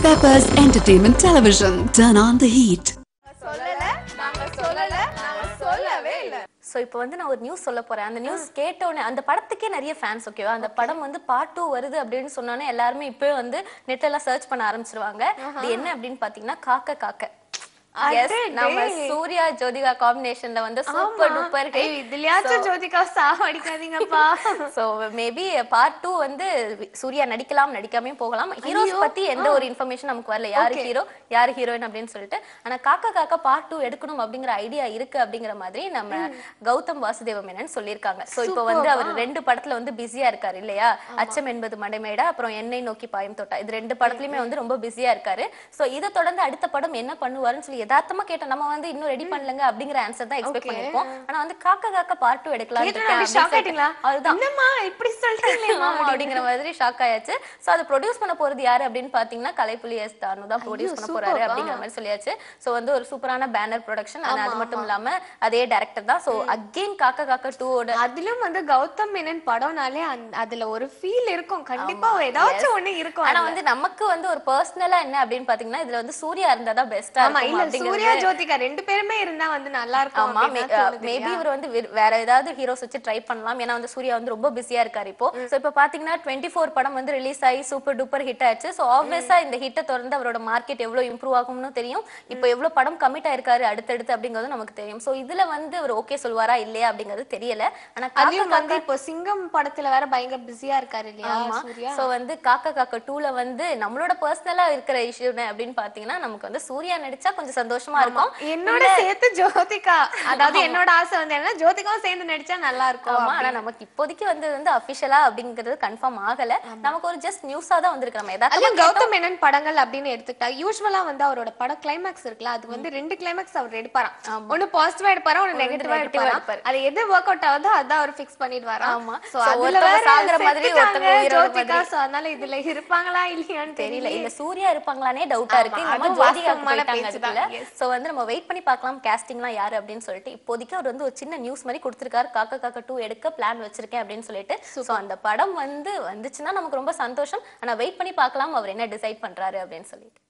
Peppers Entertainment Television. Turn on the heat. சொல்லல நாங்க சொல்லல நாங்க சொல்லவே இல்ல ஸோ இப்போ வந்து நான் ஒரு நியூஸ் சொல்ல போறேன் அந்த நியூஸ் கேட்டோடனே அந்த படத்துக்கே நிறைய ஃபேன்ஸ் ஓகேவா அந்த படம் வந்து பார்ட் டூ வருது அப்படின்னு சொன்னோன்னே எல்லாருமே இப்பவே வந்து நெட் எல்லாம் சர்ச் பண்ண ஆரம்பிச்சிருவாங்க இது என்ன அப்படின்னு பாத்தீங்கன்னா காக்க காக்க Yes, நம்ம சூர்யா ஜோதிகா காம்பினேஷன்ல வந்து சூப்பர் டூப்பர் ஏய், இதுலயாச்சும் ஜோதிகா சாவடிக்காதீங்கப்பா சோ மேபி பார்ட் டூ வந்து சூர்யா நடிக்கலாம் நடிக்காமையும் போகலாம் ஹீரோஸ் பத்தி எந்த ஒரு இன்ஃபர்மேஷன் நமக்கு வரல யாரு ஹீரோ யாரு ஹீரோயின் அப்படின்னு சொல்லிட்டு ஆனா காக்கா காக்கா பார்ட் டூ எடுக்கணும் அப்படிங்கிற ஐடியா இருக்கு அப்படிங்கிற மாதிரி நம்ம கௌதம் வாசுதேவ மேனன் சொல்லியிருக்காங்க சோ இப்போ வந்து அவர் ரெண்டு படத்துல வந்து பிஸியா இருக்காரு இல்லையா அச்சம் என்பது மடைமேடா அப்புறம் என்னை நோக்கி பாயம் தொட்டா இது ரெண்டு படத்துலயுமே வந்து ரொம்ப பிஸியா இருக்காரு சோ இதை தொடர்ந்து அடுத்த படம் என்ன பண்ணுவாருன்னு சொல்லி யதார்த்தமா கேட்டோம் நம்ம வந்து இன்னும் ரெடி பண்ணலங்க அப்படிங்கிற ஆன்சர் தான் எக்ஸ்பெக்ட் பண்ணிருப்போம் ஆனா வந்து காக்கா காக்கா பார்ட் டூ எடுக்கலாம் ஷாக் ஆயிட்டீங்களா அதுதான் என்னம்மா இப்படி சொல்றீங்களேம்மா ஆமா அப்படிங்கிற மாதிரி ஷாக் ஆயாச்சு சோ அதை ப்ரொடியூஸ் பண்ண போறது யாரு அப்படின்னு பாத்தீங்கன்னா கலைப்புலி எஸ் தானு தான் ப்ரொடியூஸ் பண்ண போறாரு அப்படிங்கிற மாதிரி சொல்லியாச்சு சோ வந்து ஒரு சூப்பரான பேனர் ப்ரொடக்ஷன் அது மட்டும் இல்லாம அதே டைரக்டர் தான் சோ அகைன் காக்கா காக்கா டூ ஓட அதிலும் வந்து கௌதம் மேனன் படம்னாலே அந்த- அதுல ஒரு ஃபீல் இருக்கும் கண்டிப்பா ஏதாச்சும் ஒண்ணு இருக்கும் ஆனா அதுல. வந்து நமக்கு வந்து ஒரு பர்சனலா என்ன அப்படின்னு பாத்தீங்கன்னா இதுல வந்து சூர்யா இருந்தா தான் பெஸ்டா ஆமா இருக்கும் இல்ல அப்படிங்கிறது சூர்யா ஜோதிகா ரெண்டு பேருமே இருந்தா வந்து நல்லா இருக்கும் ஆமா அப்படின்னு தான் தோணுது மேபி இல்லையா? இவர் வந்து வே- வேற ஏதாவது ஹீரோஸ் வச்சு ட்ரை பண்ணலாம் ஏன்னா வந்து சூர்யா வந்து ரொம்ப பிஸியா இருக்காரு இப்போ சோ இப்போ பாத்தீங்கன்னா டுவெண்ட்டி ஃபோர் படம் வந்து ரிலீஸ் ஆகி சூப்பர் டூப்பர் ஹிட் ஆச்சு சோ ஆப்வியஸா இந்த ஹிட்டை தொடர்ந்து அவரோட மார்க்கெட் எவ்வளவு இம்ப்ரூவ் ஆகும்னு தெரியும் இப்போ எவ்வளவு படம் கமிட் ஆயிருக்காரு அடுத்தடுத்து அப்படிங்கிறது நமக்கு தெரியும் சோ இதுல வந்து அவர் ஓகே சொல்வாரா இல்லையா அப்படிங்கிறது தெரியல ஆனா காக்கா அதுலயும் வந்து இப்போ சிங்கம் படத்துல வேற பயங்கர பிஸியா இருக்காரு இல்லையா ஆமா சூர்யா சோ வந்து காக்கா காக்கா டூல வந்து நம்மளோட பர்சனலா இருக்கிற இஷ்யூ அப்படின்னு பாத்தீங்கன்னா நமக்கு வந்து சூர்யா நடிச்சா கொஞ்சம் சந்தோஷமா இருக்கும் என்னோட சேர்த்து ஜோதிகா அதாவது என்னோட ஆசை வந்து என்ன ஜோதிகாவும் சேர்ந்து நடிச்சா நல்லா இருக்கும் ஆமா ஆனா நமக்கு இப்போதைக்கு வந்து வந்து அபிஷியலா அப்படிங்கிறது கன்ஃபார்ம் ஆகல நமக்கு ஒரு ஜஸ்ட் நியூஸா தான் வந்திருக்கு நம்ம ஏதாவது அதுலயும் கௌதம் மேனன் படங்கள் அப்படின்னு எடுத்துக்கிட்டா யூஸ்வலா வந்து அவரோட படம் கிளைமேக்ஸ் இருக்குல்ல அது வந்து ரெண்டு கிளைமேக்ஸ் அவர் எடுப்பாராம் ஒண்ணு பாசிட்டிவா எடுப்பாரா ஒண்ணு நெகட்டிவா negative ஆ எடுப்பாரா எடுப்பாரு. அது எது ஒர்க் அவுட் ஆகுதோ அதான் அவர் ஃபிக்ஸ் பண்ணிடுவாரா ஆமா. சோ So, அதுல ஒருத்தவங்க வேற சாகுற மாதிரி, செத்துட்டாங்க ஒருத்தவங்க உயிரோட ஜோதிகா மாதிரி. சோ அதனால இதுல இருப்பாங்களா இல்லையான்னு தெரியல தெரியல இல்ல சூர்யா இருப்பாங்களானே டவுட்டா இருக்கு ஆமா, நம்ம அதுவும் ஜோதிகா வாஸ்தவமான போயிட்டாங்க பேச்சுதான். அதுக்குள்ள Yes. சோ வந்து நம்ம வெயிட் பண்ணி பார்க்கலாம் கேஸ்டிங்லாம் யாரு அப்படின்னு சொல்லிட்டு இப்போதைக்கு அவர் வந்து ஒரு சின்ன நியூஸ் மாதிரி கொடுத்திருக்காரு காக்கா காக்கா டூ எடுக்க பிளான் வச்சிருக்கேன் அப்படின்னு சொல்லிட்டு சோ அந்த படம் வந்து வந்துச்சுன்னா நமக்கு ரொம்ப சந்தோஷம் ஆனா வெயிட் பண்ணி பார்க்கலாம் அவர் என்ன டிசைட் பண்றாரு அப்படின்னு சொல்லிட்டு